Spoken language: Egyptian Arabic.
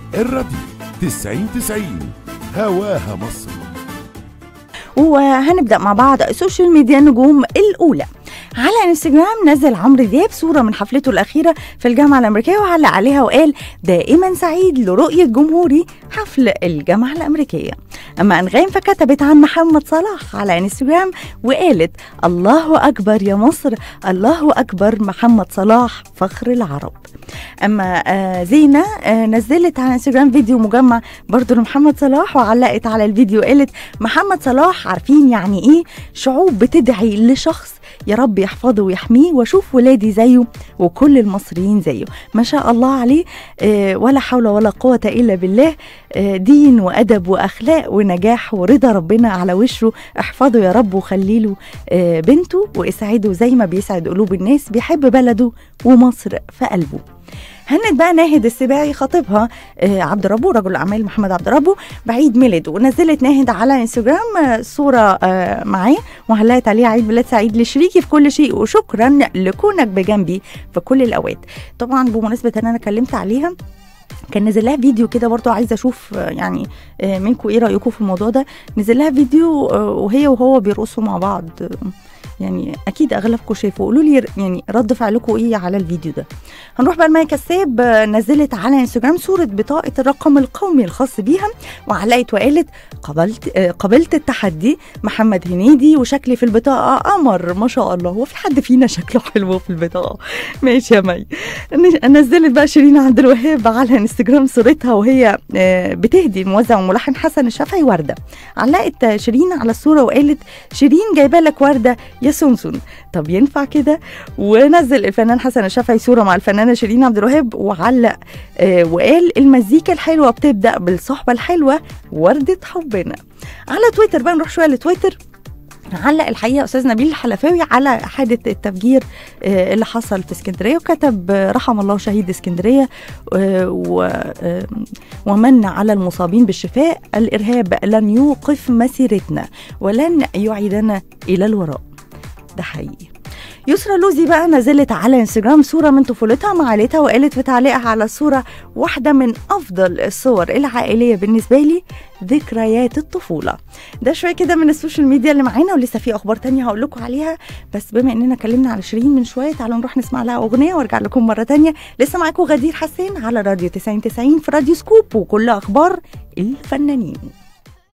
الراديو 90 90 هواها مصر وهنبدا مع بعض السوشيال ميديا النجوم الاولى على انستجرام نزل عمرو دياب صوره من حفلته الاخيره في الجامعه الامريكيه وعلق عليها وقال دائما سعيد لرؤيه جمهوري حفل الجامعه الامريكيه اما انغام فكتبت عن محمد صلاح على انستجرام وقالت الله اكبر يا مصر الله اكبر محمد صلاح فخر العرب اما آه زينه آه نزلت على انستجرام فيديو مجمع برضو لمحمد صلاح وعلقت على الفيديو قالت محمد صلاح عارفين يعني ايه شعوب بتدعي لشخص يا رب يحفظه ويحميه واشوف ولادي زيه وكل المصريين زيه ما شاء الله عليه آه ولا حول ولا قوة إلا بالله آه دين وأدب وأخلاق ونجاح ورضا ربنا على وشه احفظه يا رب وخلي له آه بنته واسعده زي ما بيسعد قلوب الناس بيحب بلده ومصر في قلبه هنت بقى ناهد السباعي خطيبها آه عبد ربه رجل الاعمال محمد عبد ربه بعيد ميلاده ونزلت ناهد على انستجرام آه صوره آه معاه وعلقت عليها عيد ميلاد سعيد لشريكي في كل شيء وشكرا لكونك بجنبي في كل الاوقات طبعا بمناسبه ان انا كلمت عليها كان نزل لها فيديو كده برضو عايزه اشوف يعني منكم ايه رايكم في الموضوع ده نزل لها فيديو وهي وهو بيرقصوا مع بعض يعني اكيد اغلبكم شافوا قولوا لي يعني رد فعلكم ايه على الفيديو ده هنروح بقى لمايا كساب نزلت على انستجرام صوره بطاقه الرقم القومي الخاص بيها وعلقت وقالت قبلت قبلت التحدي محمد هنيدي وشكلي في البطاقه قمر ما شاء الله هو في حد فينا شكله حلو في البطاقه ماشي يا مي نزلت بقى شيرين عبد الوهاب على انستجرام صورتها وهي بتهدي الموزع والملحن حسن الشافعي ورده علقت شيرين على الصوره وقالت شيرين جايبه لك ورده يا سونسون طب ينفع كده ونزل الفنان حسن الشافعي صوره مع الفنانه شيرين عبد الوهاب وعلق آه وقال المزيكا الحلوه بتبدا بالصحبه الحلوه ورده حبنا على تويتر بقى نروح شويه لتويتر علق الحقيقه استاذ نبيل الحلفاوي على حادث التفجير آه اللي حصل في اسكندريه وكتب آه رحم الله شهيد اسكندريه ومن على المصابين بالشفاء الارهاب لن يوقف مسيرتنا ولن يعيدنا الى الوراء ده حقيقي يسرا لوزي بقى نزلت على انستجرام صورة من طفولتها مع عيلتها وقالت في تعليقها على الصورة واحدة من أفضل الصور العائلية بالنسبة لي ذكريات الطفولة ده شوية كده من السوشيال ميديا اللي معانا ولسه في أخبار تانية هقول لكم عليها بس بما إننا اتكلمنا على شيرين من شوية تعالوا نروح نسمع لها أغنية وارجع لكم مرة تانية لسه معاكم غدير حسين على راديو 90 90 في راديو سكوب وكل أخبار الفنانين